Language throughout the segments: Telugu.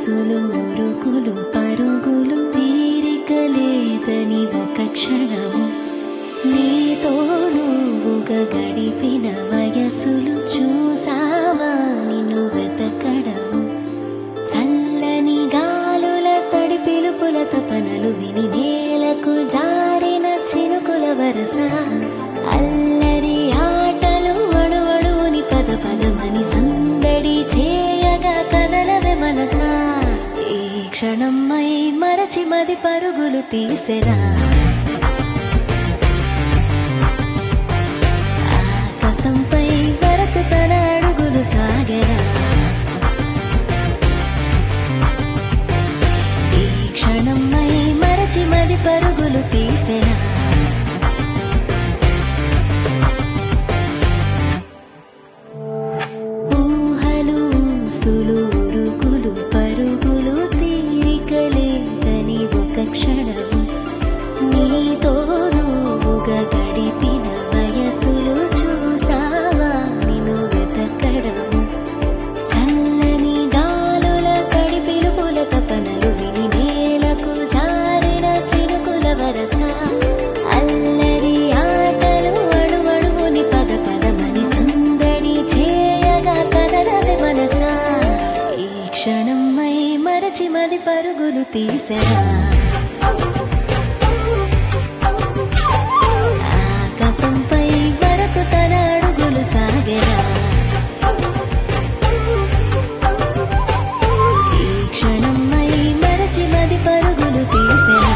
ఊసులు ఉరుకులు పరుగులు తీరిక లేదని ఒక క్షణము నీతో నువ్వుగా గడిపిన వయసులు చూసావా నిన్ను వెతకడము చల్లని గాలుల తడి పిలుపుల తపనలు విని నేలకు జారిన చినుకుల వరస అల్లరి ఆటలు అణువణువుని పద పదమని సందడి చేయగా కదలవే మనసా ఈ క్షణమై మరచి మది పరుగులు తీసెరా ఆకాశంపై వరకు తన అడుగులు సాగెరా ఈ క్షణమై మరచి మది పరుగులు తీసెరా ఊహలు ఊసులు ఉరుకులు పరుగులు తీరిక లేదని ఒక క్షణము నీతో నువ్వుగా గడిపిన వయసులు చూసావా నిన్ను వెతకడము చల్లని గాలుల తడి పిలుపుల తపనలు విని నేలకు జారిన చిరుకుల వరస అల్లరి ఆటలు అడువడువుని పద పదమని సందడి చేయగా కదలవే మనసా ఈ క్షణమై మరచి మది పరుగులు తీసెరా ఆకాశంపై వరకు తన అడుగులు సాగెరా ఈ క్షణమై మరచి మది పరుగులు తీసెరా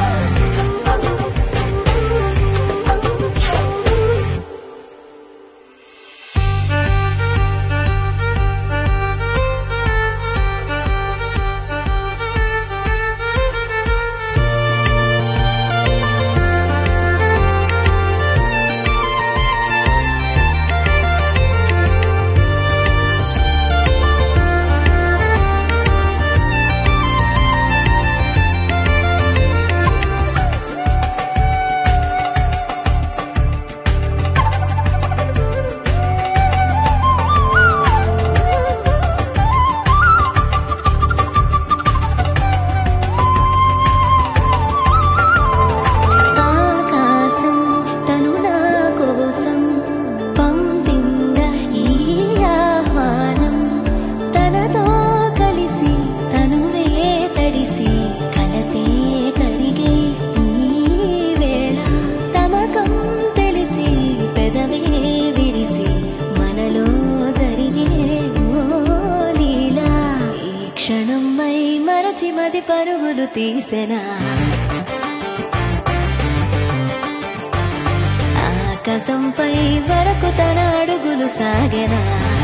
ఆకాశం తను నా కోసం పంపింద ఈ ఆహ్వానం తనతో కలిసి తనువే తడిసి కలతే కరిగే ఈ వేళ తమకం తెలిసి పెదవే విరిసి మనలో జరిగే ఓ లీలా ఈ క్షణమై మరచి మది పరుగులు తీసెనా ఆకాశంపై వరకు తన అడుగులు సాగెనా